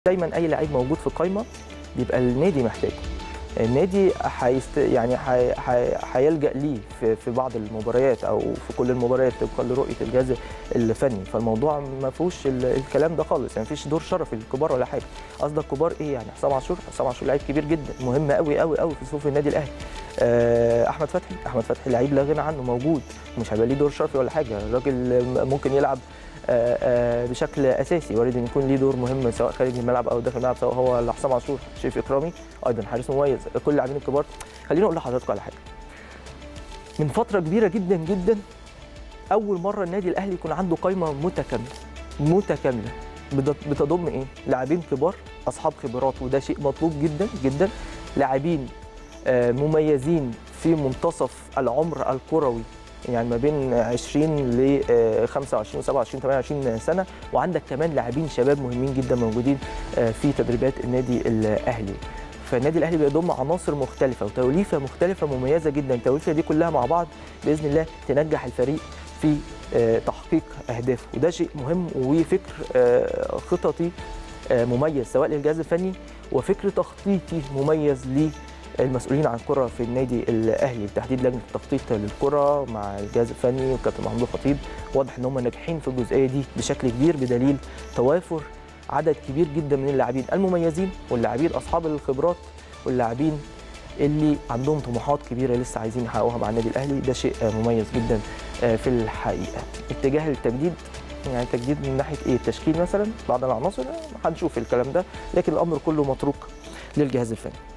دايما اي لعيب موجود في القايمه بيبقى النادي محتاجه النادي هيست يعني هي- هي- هيلجا ليه في في بعض المباريات او في كل المباريات طبقا لرؤيه الجهاز الفني فالموضوع ما فيهوش ال- الكلام ده خالص يعني مفيش دور شرفي للكبار ولا حاجه قصدك كبار ايه يعني حسام عاشور حسام عاشور لعيب كبير جدا مهم قوي قوي قوي في صفوف النادي الاهلي آه، احمد فتحي احمد فتحي لعيب لا غنى عنه موجود مش هيبقى ليه دور شرفي ولا حاجه الراجل ممكن يلعب آه، آه، بشكل اساسي وارد ان يكون ليه دور مهم سواء خارج الملعب او داخل الملعب سواء هو ولا حسام عاشور شريف اكرامي ايضا حارس مميز كل اللاعبين الكبار خليني اقول لحضراتكم على حاجه من فتره كبيره جدا جدا اول مره النادي الاهلي يكون عنده قائمه متكامله متكامله بت- بتضم ايه لاعبين كبار اصحاب خبرات وده شيء مطلوب جدا جدا لاعبين آه، مميزين في منتصف العمر الكروي يعني ما بين 20 ل 25 و27 28 سنه وعندك كمان لاعبين شباب مهمين جدا موجودين آه، في تدريبات النادي الاهلي فالنادي الاهلي بيضم عناصر مختلفه وتوليفه مختلفه مميزه جدا التوليفه دي كلها مع بعض باذن الله تنجح الفريق في آه، تحقيق اهدافه وده شيء مهم وفكر آه، خططي آه، مميز سواء للجهاز الفني وفكر تخطيطي مميز للمسؤولين عن الكره في النادي الاهلي بالتحديد لجنه التخطيط للكره مع الجهاز الفني والكابتن محمود الخطيب واضح ان هم ناجحين في الجزئيه دي بشكل كبير بدليل توافر عدد كبير جدا من اللاعبين المميزين واللاعبين اصحاب الخبرات واللاعبين اللي عندهم طموحات كبيره لسه عايزين يحققوها مع النادي الاهلي ده شيء آه، مميز جدا آه، في الحقيقه اتجاه التجديد يعني تجديد من ناحيه ايه التشكيل مثلا بعض العناصر آه، هنشوف الكلام ده لكن الامر كله متروك للجهاز الفني